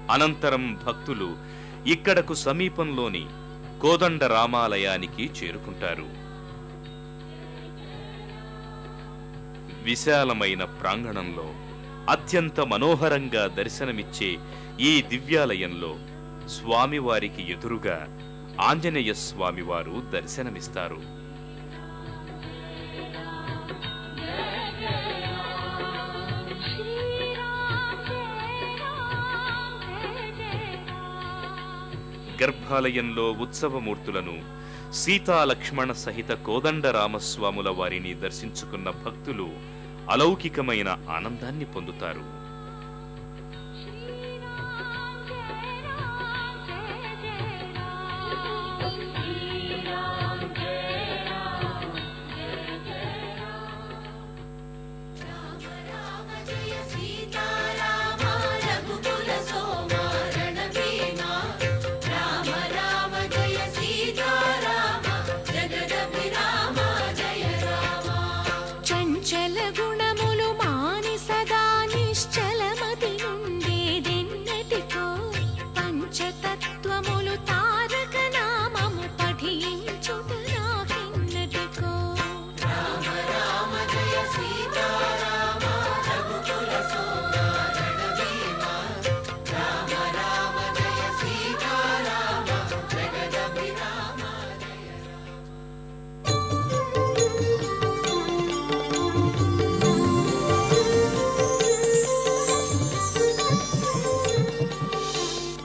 అనంతరం భక్తులు ఇక్కడకు సమీపంలోని కోదండ రామాలయానికి చేరుకుంటారు విశాలమైన ప్రాంగణంలో అత్యంత మనోహరంగా దర్శనమిచ్చే ఈ దివ్యాలయంలో స్వామివారికి ఎదురుగా ఆంజనేయ స్వామివారు దర్శనమిస్తారు గర్భాలయంలో ఉత్సవమూర్తులను సీతా లక్ష్మణ సహిత కోదండ రామస్వాముల వారిని దర్శించుకున్న భక్తులు అలౌకికమైన ఆనందాన్ని పొందుతారు